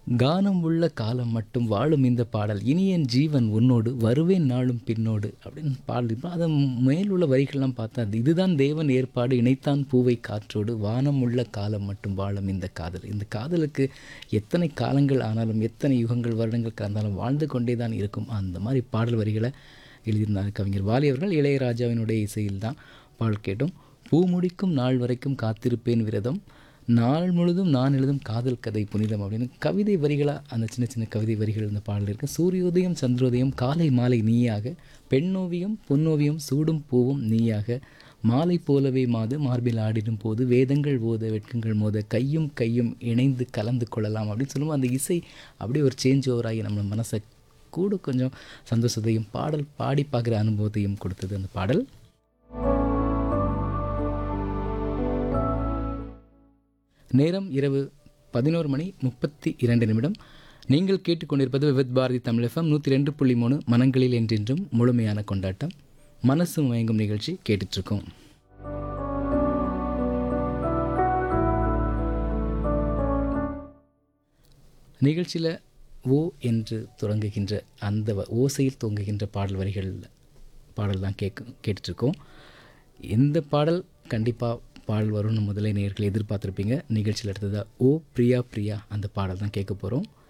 கானம் உள்ள காலம் மட்டும் வாழும் இந்த பாடல் இனி என் ஜீவன் உன்னோடு வருவேன் நாளும் பின்னோடு அப்படின்னு பாடல் இப்போ அதை மேல் உள்ள வரிகள்லாம் பார்த்தா அது இதுதான் தேவன் ஏற்பாடு இணைத்தான் பூவை காற்றோடு வானம் உள்ள காலம் மட்டும் வாழும் இந்த காதல் இந்த காதலுக்கு எத்தனை காலங்கள் ஆனாலும் எத்தனை யுகங்கள் வருடங்கள் கடந்தாலும் வாழ்ந்து கொண்டே தான் இருக்கும் அந்த மாதிரி பாடல் வரிகளை எழுதியிருந்தாங்க கவிஞர் வாலி அவர்கள் இளையராஜாவினுடைய இசையில் தான் பாடல் கேட்டோம் பூ முடிக்கும் நாள் வரைக்கும் காத்திருப்பேன் விரதம் நாள் முழுதும் நான் எழுதும் காதல் கதை புனிதம் அப்படின்னு கவிதை வரிகளாக அந்த சின்ன சின்ன கவிதை வரிகள் இந்த பாடல் இருக்கு சூரியோதயம் சந்திரோதயம் காலை மாலை நீயாக பெண்ணோவியம் பொன்னோவியம் சூடும் பூவும் நீயாக மாலை போலவே மாது மார்பில் ஆடிடும் போது வேதங்கள் ஓத வெட்கங்கள் மோத கையும் கையும் இணைந்து கலந்து கொள்ளலாம் அப்படின்னு சொல்லும்போது அந்த இசை அப்படியே ஒரு சேஞ்ச் ஓவர் ஆகி நம்ம மனசை கூட கொஞ்சம் சந்தோஷத்தையும் பாடல் பாடி பார்க்குற அனுபவத்தையும் கொடுத்தது அந்த பாடல் நேரம் இரவு பதினோரு மணி முப்பத்தி இரண்டு நிமிடம் நீங்கள் கேட்டுக்கொண்டிருப்பது விவித் பாரதி தமிழ் எஃப்எம் நூற்றி ரெண்டு புள்ளி மூணு மனங்களில் என்றென்றும் முழுமையான கொண்டாட்டம் மனசு மயங்கும் நிகழ்ச்சி கேட்டுட்ருக்கோம் நிகழ்ச்சியில் ஓ என்று தொடங்குகின்ற அந்த வ- ஓசையில் தொங்குகின்ற பாடல் வரிகள் பாடல் தான் கேட்க கேட்டுட்ருக்கோம் இந்த பாடல் கண்டிப்பாக பாடல் வரும்னு முதலே நேர்கள் எதிர்பார்த்துருப்பீங்க நிகழ்ச்சியில் எடுத்ததா ஓ பிரியா பிரியா அந்த பாடல் தான் கேட்க போகிறோம்